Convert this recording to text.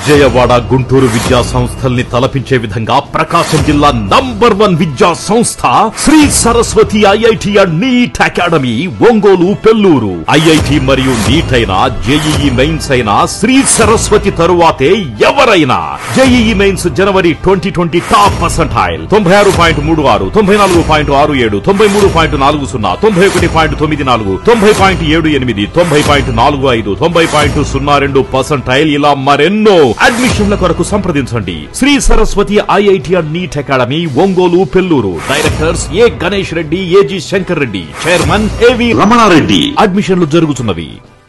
విజయవాడ గుంటూరు విద్యా సంస్థల్ని తలపించే విధంగా ప్రకాశం జిల్లా నంబర్ వన్ విద్యా సంస్థ Shri Saraswati IIT and NEET academy Ongole Pelluru IIT మరియు నీట్ అయినా జేఈఈ మెయిన్స్ అయినా శ్రీ సరస్వతి తరువాతే ఎవరైనా జేఈఈ మెయిన్స్ జనవరి ట్వంటీ ట్వంటీ టాప్ పర్సంటైల్ తొంభై ఆరు పాయింట్ మూడు ఆరు తొంభై నాలుగు పాయింట్ ఆరు ఏడు తొంభై మూడు పాయింట్ నాలుగు సున్నా తొంభై ఒకటి పాయింట్ తొమ్మిది నాలుగు తొంభై పాయింట్ ఏడు ఎనిమిది తొంభై పాయింట్ నాలుగు ఐదు తొంభై పాయింట్ సున్నా రెండు పర్సంటైల్ ఇలా మరెన్నో అడ్మిషన్ల కొరకు సంప్రదించండి Shri Saraswati IIT and NEET academy Ongole Pelluru directors A Ganesh Reddy A G Shankar Reddy chairman A V Ramana Reddy అడ్మిషన్లు జరుగుతున్నవి